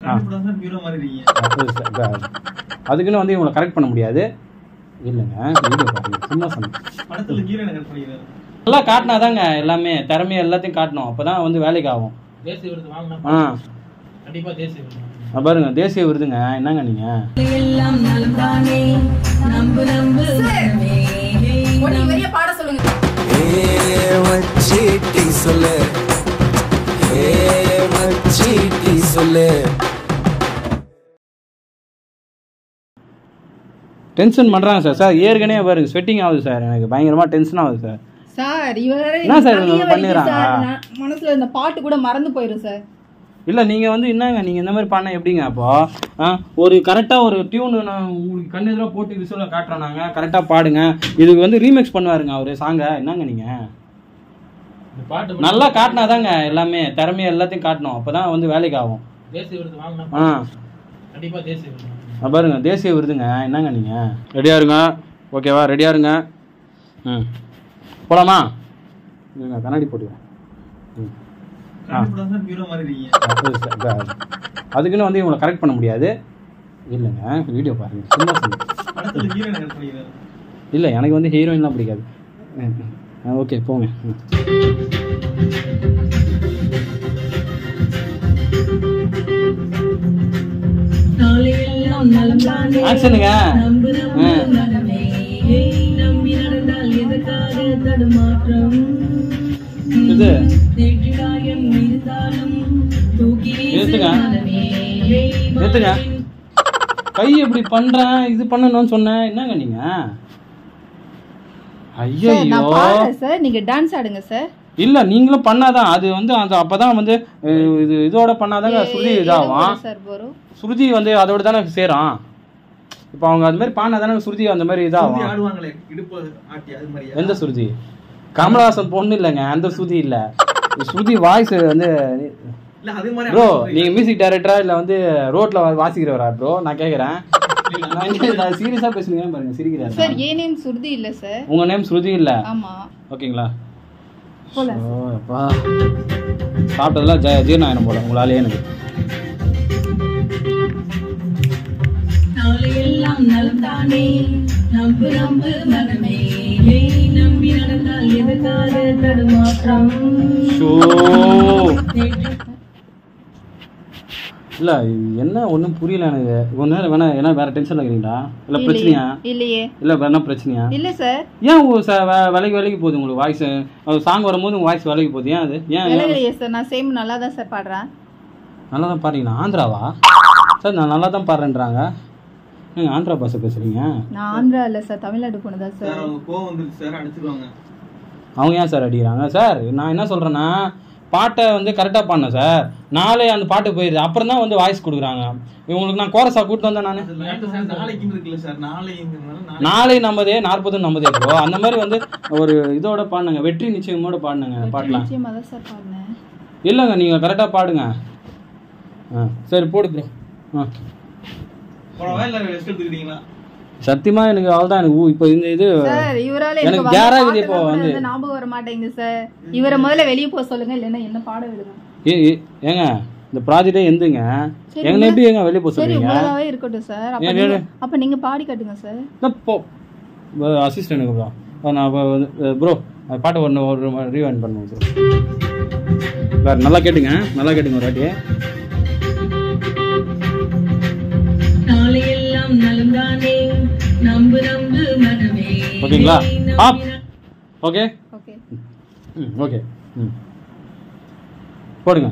கண்டிப்பா sir hero மாதிரி இருக்கீங்க அது ச- இப்ப அதுக்குன்னு வந்து இவங்களை கரெக்ட் பண்ண முடியாது இல்லைங்க வீடியோ பாருங்க சும்மா சொன்னேன் படத்துல ஹீரோனை கட் பண்ணிக்கிறாரு நல்லா காட்டினாதாங்க எல்லாமே திறமையை எல்லாத்தையும் காட்டணும் அப்பதான் வந்து வேலைக்கு ஆகும் தேசிய விருது வாங்கினா ஆ கண்டிப்பா தேசிய விருது அஹ் பாருங்க தேசிய விருதுங்க என்னங்க நீங்க எல்லாம் நலம் தானே நம்பு நம்பு மனமே. ஒண்ணு இவரையே பாட சொல்லுங்க ஏ மச்சி டீ சொல்லு ஏ மச்சி டீ சொல்லு டென்ஷன் பண்றாங்க சார் சார் ஏற்கனவே பாருங்க ஸ்வெட்டிங் ஆகுது சார் எனக்கு பயங்கரமா டென்ஷன் ஆகுது சார் சார் இவரே என்ன சார் இவங்க தனியா வலிக்குது பண்ணிடுறாங்க? சார். நான் மனசுல இந்த பாட்டு கூட மறந்து போயிரும் சார் இல்ல நீங்க வந்து என்னங்க நீங்க இந்த மாதிரி பண்ண எப்படிங்க அப்போ ஆ, ஒரு கரெக்டா ஒரு டியூன் நான் உங்களுக்கு கண்ணு எதிராக போட்டு விசுவல காட்டுறோம் நாங்க கரெக்டா பாடுங்க இதுக்கு வந்து ரீமிக்ஸ் பண்ணுவாருங்க அவரு சாங்க என்னங்க நீங்க இந்த பாட்டு நல்லா காட்டினாதாங்க எல்லாமே திறமையை எல்லாத்தையும் காட்டணும் அப்பதான் வந்து வேலைக்கு ஆகும் தேசிய விருது வாங்கினா ஆ கண்டிப்பா தேசிய விருது அஹ் பாருங்க தேசிய விருதுங்க என்னங்க நீங்க ரெடியா இருங்க ஓகேவா ரெடியா இருங்க ம் போலாமா இருங்க கண்ணாடி போட்டுக்கிறேன் ம் கண்டிப்பா சார் ஹீரோ மாதிரி இருக்கீங்க அது ச- இப்ப அதுக்குன்னு வந்து இவங்களை கரெக்ட் பண்ண முடியாது இல்லைங்க வீடியோ பாருங்க சும்மா சொன்னேன் படத்துல ஹீரோனை கட் பண்ணிக்கிறாரு இல்லை எனக்கு வந்து ஹீரோயின்லாம் பிடிக்காது ஓகே போங்க ம். நாளையெல்லாம் நலம் தானே ஆக்ஷனுங்க நம்பு நம்பு ம். மனமே. நம்பி நடந்தால் எதற்காக தடுமாற்றம் இது நேற்று காயம் இருந்தாலும் தூக்கி வீசு நிறுத்துங்க. மனமே. நிறுத்துங்க. கை எப்படி பண்றேன் இது பண்ணணும்னு சொன்னேன் என்னங்க நீங்க ஐயோ சார் நான் பாடுறேன் சார் நீங்க டான்ஸ் ஆடுங்க சார் இல்ல நீங்களும் பண்ணாதான் அது வந்து அது அப்பதான் வந்து அஹ், இது இதோட பண்ணாதாங்க சுருதி இதாகும் சார் வரும் சுருதி வந்து அதோட தானே சேரும் இப்போ அவங்க அது மாதிரி பாடினா சுருதி அந்த மாதிரி சுருதி இதாகும் ஆடுவாங்களே இடுப்பு ஆட்டி அது மாதிரியா எந்த சுருதி கமலஹாசன் பொண்ணு இல்லைங்க அந்த சுருதி இல்ல சுருதி வாய்ஸ் வந்து இல்ல அது மாதிரி ப்ரோ ஆடுவாங்க. நீங்க மியூசிக் டைரக்டரா இல்ல வந்து ரோட்ல வாசிக்கிறவரா ப்ரோ நான் கேக்குறேன் நான் சீரியஸா பேசுறீங்க பாருங்க சார் சிரிக்கிறாரு ஏன் நேம் சுருதி இல்ல சார் உங்க நேம் ஸ்ருதி இல்ல ஆமா ஓகேங்களா போலாம் ஓ, அப்பா. சாப்பிட்டதெல்லாம் ஜ ஜீரணம் ஆயிரும் போல உங்களாலே எனக்கு நாளையெல்லாம் நலம் தானே நம்பு நம்பு மனமே நம்பி நடந்தால் எதற்காக தடுமாற்றம் ஷோ நேற்று இல்ல இது என்ன ஒண்ணும் புரியல எனக்கு ஒரு நேரம் வேணா ஏன்னா வேற டென்ஷன் இருக்கிறீங்களா இல்ல பிரச்சனையா இல்லையே இல்ல வேற என்ன பிரச்சனையா இல்ல சார் ஏன் உங்க ச- வே- வேலைக்கு வேலைக்கு போகுது உங்களுக்கு வாய்ஸ் சாங் வரும்போது உங்க வாய்ஸ் வேலைக்கு போகுது ஏன் அது ஏன் ஏன் விலகலையே சார் நான் சேம் நல்லா தான் சார் பாடுறேன் நல்லா தான் பாடுறீங்களா ஆந்திராவா சார் நான் நல்லா தான் பாடுறேன்றாங்க நீங்க ஆந்திரா பாஷை பேசுறீங்க நான் ஆந்திரா இல்ல சார் தமிழ்நாடு போனதா சார் சார் அவங்க கோவம் வந்துருச்சு சார் அடிச்சிருவாங்க அவங்க ஏன் சார் அடிக்கிறாங்க சார் நான் என்ன சொல்றேன்னா பாட்டை வந்து கரெக்டாக பாடினேன் சார் நாளே அந்த பாட்டு போயிடுது அப்புறம் தான் வந்து வாய்ஸ் கொடுக்குறாங்க இவங்களுக்கு நான் கோரஸா கூப்பிட்டு வந்தேன் நான் அது லேட்டு சார் நாளைக்கு இருக்குல்ல சார் நாளைங்கிறதுனால நாளை நாளை நம்மதே நாற்பது நம்மதே ப்ரோ அந்த மாதிரி வந்து ஒரு இதோட பாடுங்க வெற்றி நிச்சயமோட பாடுங்க பாடலாம் நிச்சயமா தான் சார் பாடினேன் இல்லைங்க நீங்கள் கரெக்டாக பாடுங்க ஆ சரி போடு ப்ரோ ஆ போனவா இல்ல ரெஸ்ட் எடுத்துக்கிட்டீங்களா சத்தியமா எனக்கு அவ்வளோதான் எனக்கு ஊ- இப்போ இந்த இது சார் இவரால எனக்கு எனக்கு கேரா வந்த இது இப்போ பாட்டெல்லாம் கூட வந்து- வந்து ஞாபகம் வர மாட்டேங்குது சார் இவரை முதல்ல வெளியே போக சொல்லுங்க இல்லைன்னா என்ன பாட விடுங்க ஏ ஏ- ஏங்க இந்த ப்ராஜெக்டே எந்துங்க சரி, எங்களை எப்படி எங்க வெளியே போக சரி சொல்றீங்க உங்களதாவே இருக்கட்டும் சார் அப்ப ஏன் நீங்க வேணும்? அப்ப நீங்க பாடி காட்டுங்க சார் நான் போ அசிஸ்டன்ட்டுக்கு ப்ரோ நான் ப்ரோ பாட்டை ஒன்று ஒரு ரீவைண்ட் பண்ணுவோம் சார் வேறு நல்லா கேட்டுங்க நல்லா கேட்டுங்க ஒரு வாட்டி நாளையெல்லாம் நலம் தானே நம்பு நம்பு மனமே ஓகேங்களா ஆப் ஓகே ஓகே ம் ஓகே ம் போடுங்க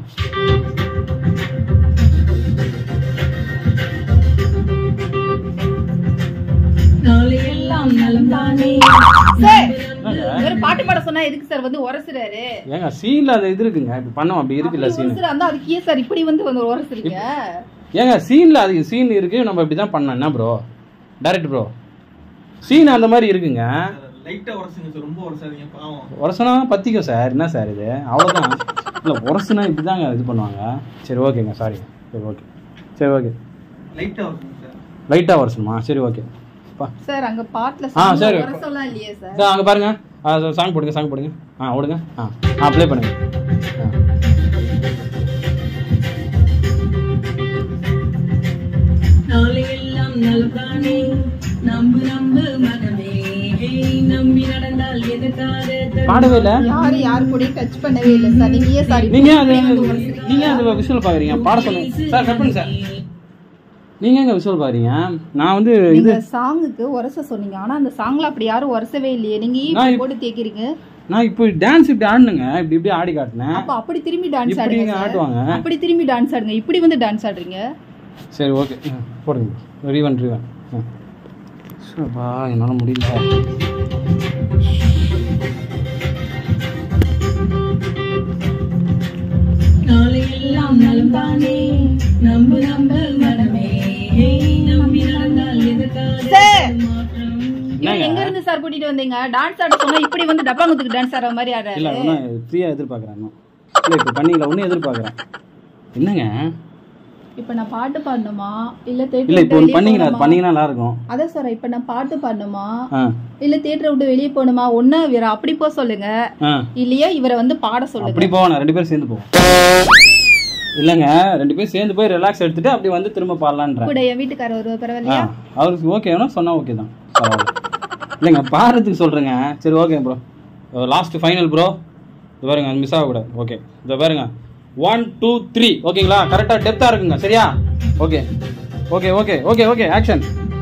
நாளையெல்லாம் நலம் தானே சார் என்னங்க? இவர் பாட்டு பாட சொன்னா எதுக்கு சார் வந்து உரசுறாரு ஏங்க சீனில் அது இது இருக்குங்க இப்போ பண்ணோம் அப்படி இருக்குல்ல அப்படி சீன் உரசுறா இருந்தா அதுக்கு ஏன் சார் இப்படி வந்து வந்து உரசுறீங்க ஏங்க சீனில் அது சீன் இருக்கு நம்ம இப்படி தான் பண்ணோம் என்ன ப்ரோ டைரக்ட் ப்ரோ சீன் அந்த மாதிரி இருக்குங்க லைட்டா உரசுங்க சார் ரொம்ப உரசாதீங்க பாவம் உரசனா பத்திக்கும் சார் என்ன சார் இது அவ்வளோதான் இல்லை உரசுனா இப்படி தாங்க இது பண்ணுவாங்க சரி ஓகேங்க சாரி சரி ஓகே சரி ஓகே லைட்டா உரசுங்க சார் லைட்டாக உரசணுமா சரி ஓகே பா சார் அங்க பாட்டுல ஆ, சரி. உரசலாம் இல்லையே சார் சார் அங்கே பாருங்க சாங் போடுங்க சாங் போடுங்க ஆ ஓடுங்க ஆ ஆ ப்ளே பண்ணுங்க ஆ நலம்தானே நம்பு நம்பு மனமே நம்பி நடந்தால் எதிர்கால பாடவே இல்லை யாரு யாரு கூட டச் பண்ணவே இல்லை சார் நீங்க ஏன் சாரி நீங்க அது நீங்க அது விஷுவல் பாக்குறீங்க பாட சொல்லுங்க சார் கட் பண்ணுங்க சார் நீங்க எங்க விஷுவல் பாக்குறீங்க நான் வந்து இது நீங்க சாங்குக்கு உரச சொன்னீங்க ஆனா அந்த சாங்ல அப்படி யாரும் உரசவே இல்லையே நீங்க ஏன் நான் இப்படி இப்ப- போட்டு தேக்கிறீங்க நான் இப்போ டான்ஸ் இப்படி ஆடுனுங்க இப்படி இப்படி ஆடி காட்டினேன் அப்ப அப்படி திரும்பி டான்ஸ் இப்படி ஆடுங்க இங்க சார். ஆட்டுவாங்க அப்படி திரும்பி டான்ஸ் ஆடுங்க இப்படி வந்து டான்ஸ் ஆடுறீங்க சரி ஓகே போடுங்க ரீவன் ரீவன் பா என்னால் முடியல நாளையெல்லாம் நலம்தானே நம்பு நம்பு மனமே நம்பி நடந்தால் எதிர்கால சார் மாற்றம் இவன் எங்க இருந்து சார் கூட்டிட்டு வந்தீங்க டான்ஸ் ஆட சொன்னா இப்படி வந்து டப்பாங்குத்துக்கு டான்ஸ் ஆடுற மாதிரி ஆடுறாரு இல்லை ஒன்றும் ஃப்ரீயாக எதிர்பார்க்குறேன் இன்னும் இல்லை இப்போ பண்ணீங்களா ஒன்றும் எதிர்பார்க்குறேன் என்னங்க இப்ப நான் பாட்டு பாடணுமா இல்ல இல்லை தேட்டர் இப்போ ஒன்று பண்ணீங்களா அது பண்ணீங்கன்னா நல்லா இருக்கும் அதான் சார் இப்ப நான் பாட்டு பாடணுமா ஆ இல்ல தேட்டரை விட்டு வெளியே போகணுமா ஒன்னா இவரை அப்படி போக சொல்லுங்க ஆ இல்லையா இவரை வந்து பாட சொல்லுங்க அப்படி போவோம் ரெண்டு பேரும் சேர்ந்து போவோம் இல்லைங்க ரெண்டு பேரும் சேர்ந்து போய் ரிலாக்ஸ் எடுத்துட்டு அப்படி வந்து திரும்ப பாடலான்றேன் கூட என் வீட்டுக்காரர் ஒரு ஆ பரவாயில்லையா அவருக்கு ஓகேனா சொன்னா ஓகே தான் பரவாயில்ல இல்லைங்க பாடுறதுக்கு சொல்கிறேங்க சரி okay bro last final bro இது பாருங்க மிஸ் ஆகக்கூடாது ஓகே இதை பாருங்க ஒன் டூ த்ரீ ஓகேங்களா கரெக்டாக டெப்த்தாக இருக்குங்க சரியா okay okay okay okay okay action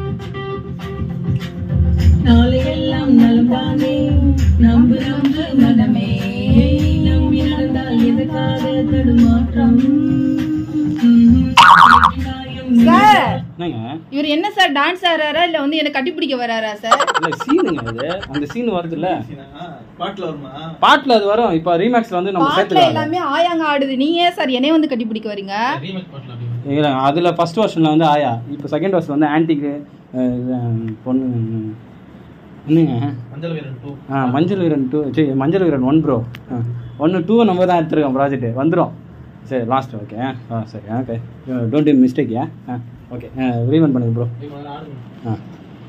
நாளையெல்லாம் நலம்தானே நம்பு நம்பு மனமே நம்பி நடந்தால் எதிர்கால தடுமாற்றம் சார் என்னங்க இவர் என்ன சார் டான்ஸ் ஆடுறாரா இல்ல வந்து என்ன கட்டிப்பிடிக்க வராரா சார் இல்லை சீனுங்க இது அந்த சீன் வருதுல்ல பாட்டுல வருமா பாட்டில் அது வரும் இப்போ ரீமேக்ஸில் வந்து நம்ம பாட்டுல சேர்த்துக்கலாம் எல்லாமே ஆயாங்க ஆடுது நீங்க ஏன் சார் என்னைய வந்து கட்டிப்பிடிக்க வரீங்க ரீமேக் பாட்டுல அப்படி இல்லை அதில் ஃபர்ஸ்ட் வருஷனில் வந்து ஆயா இப்போ செகண்ட் வருஷன் வந்து ஆன்டிக்கு பொண்ணு என்னங்க மஞ்சள் வீரன் டூ ஆ மஞ்சள் வீரன் டூ சரி மஞ்சள் வீரன் ஒன் ப்ரோ ஒன்று டூ நம்ம தான் எடுத்துருக்கோம் ப்ராஜெக்ட் வந்துடும் சரி லாஸ்ட் ஓகே ஆ சரி ஓகே டோன்ட் டு மிஸ்டேக் யா ஆ ஓகே ரீவன் பண்ணுங்க ப்ரோ ஆடுங்க ஆ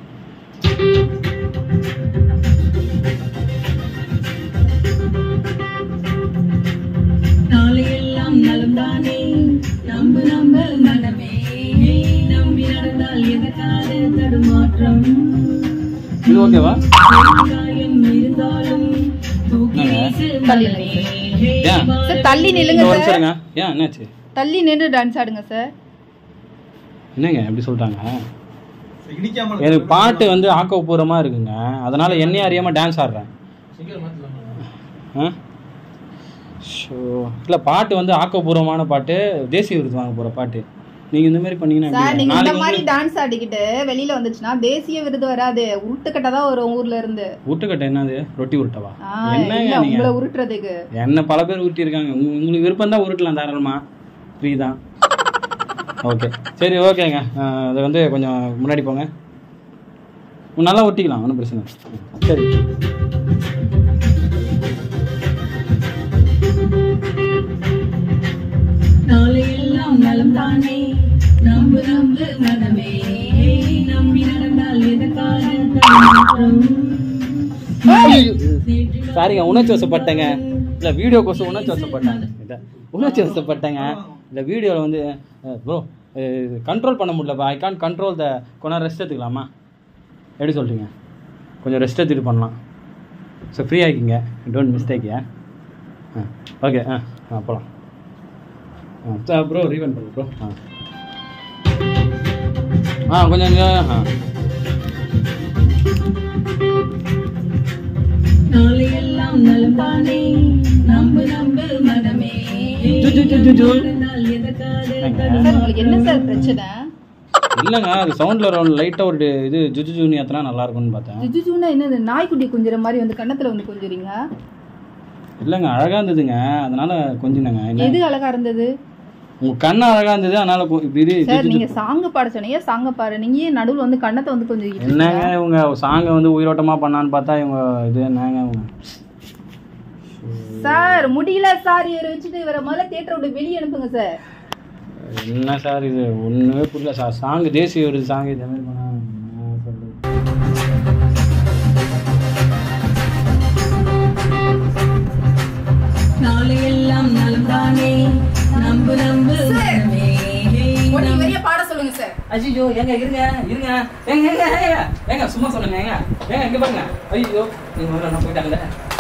நாளையெல்லாம் நலம்தானே நம்பு நம்பு மனமே நம்பி நடந்தால் எதிர்கால தடுமாற்றம் இது ஓகேவா காயம் இருந்தாலும் தூக்கி வீசு மனமே ஏன் சார் தள்ளி நில்லுங்க இந்த ஒரு சார் நிமிஷம் இருங்க. ஏன் என்னாச்சு தள்ளி நின்று டான்ஸ் ஆடுங்க சார் என்னங்க எப்படி சொல்லிட்டாங்க இடிக்காம எனக்கு பாட்டு வந்து ஆக்கப்பூர்வமாக இருக்குங்க அதனால என்னையே அறியாமல் டான்ஸ் ஆடுறேன் சீக்கிரம் மாத்தலாமா ஆ ஷோ இல்லை பாட்டு வந்து ஆக்கப்பூர்வமான பாட்டு தேசிய விருது வாங்க போகிற பாட்டு நீங்கள் இந்த மாதிரி பண்ணீங்கன்னா சார் எப்படி? நீங்க இந்த நாளைக்கு மாதிரி வந்து டான்ஸ் ஆடிக்கிட்டு வெளியில வந்துச்சுன்னா தேசிய விருது வராது உருட்டுக்கட்டை தான் வரும் ஊர்ல இருந்து உருட்டுக்கட்டை என்னது ரொட்டி உருட்டவா ஆ, என்னங்க இல்ல நீங்க உங்களை உருட்டுறதுக்கு என்ன பல பேர் உருட்டி இருக்காங்க உங்க- உங்களுக்கு விருப்பம் தான் உருட்டலாம் தாராளமா ஃப்ரீ தான் ஓகே சரி ஓகேங்க அது வந்து கொஞ்சம் முன்னாடி போங்க உம், நல்லா ஒட்டிக்கலாம் ஒன்றும் பிரச்சனை இல்லை சரி நாளையெல்லாம் நலம்தானே நம்பு நம்பு மனமே நம்பி நடந்தால் எதிர்கால தடுமாற்றம் சாரிங்க உணர்ச்சி வசப்பட்டேங்க இல்லை வீடியோ கோசம் உணர்ச்சி வசப்பட்டேன் இல்லை உணர்ச்சி வசப்பட்டேங்க இந்த வீடியோவில் வந்து ப்ரோ கண்ட்ரோல் பண்ண முடியலப்பா ஐ கான் கண்ட்ரோல் த கொஞ்சம் ரெஸ்ட் எடுத்துக்கலாமா எப்படி சொல்கிறீங்க கொஞ்சம் ரெஸ்ட் எடுத்துகிட்டு பண்ணலாம் ஸோ ஃப்ரீ ஆகிக்கிங்க டோன்ட் மிஸ்டேக் யா ஆ ஓகே ஆ ஆ போகலாம் ஆ ப்ரோ ரீவன் பண்ணு ப்ரோ ஆ ஆ கொஞ்சம் கொஞ்சம், ஆ நாளையெல்லாம் நலம்தானே நம்பு நம்பு மனமே ஜு, ஜு, ஜு, ஜு, ஜு. நடந்தால் எதிர்கால சார் உங்களுக்கு என்ன சார் பிரச்சனை இல்லைங்க அது சவுண்டில் லைட்டாக ஒரு இது ஜுஜு ஜூனி ஏற்றினா நல்லா இருக்கும்னு பார்த்தேன் ஜுஜுஜுன்னா என்னது நாய்க்குட்டி குஞ்சுற மாதிரி வந்து கண்ணத்துல வந்து கொஞ்சுறீங்க இல்லைங்க அழகாக இருந்ததுங்க அதனால கொஞ்சினங்க என்ன எது அழகா இருந்தது உங்கள் கண்ணு அழகாக இருந்தது அதனால கொ- இப்படி இது சார் ஜுஜு நீங்க சாங்க பாட சொன்னீங்க சாங்க பாரு நீங்க ஏன் நடுவுல வந்து கண்ணத்தை வந்து கொஞ்சம் என்னங்க இவங்க சாங்கை வந்து உயிரோட்டமாக பண்ணான்னு பார்த்தா இவங்க இது என்னங்க இவங்க சார் முடியல சார் இவரை வச்சுட்டு இவரை முதல்ல தியேட்டரை விட்டு வெளியே அனுப்புங்க சார் என்ன சார் இது ஒன்றுமே புரியல சார் சாங் தேசிய ஒரு சாங் இதே மாதிரி பண்ணா என்ன சொல்றது? நாளையெல்லாம் நலம்தானே நம்பு நம்பு மனமே வெளியே பாட சொல்லுங்க சொல்லுங்க சார் ஐயோ ஏங்க இருங்க இருங்க ஏங்க ஏங்க ஏங்க ஏங்க சும்மா சொன்னேங்க ஏங்க ஏங்க இங்க பாருங்க ஐயோ நீங்க முதல்ல நான் போயிட்டாங்கல்ல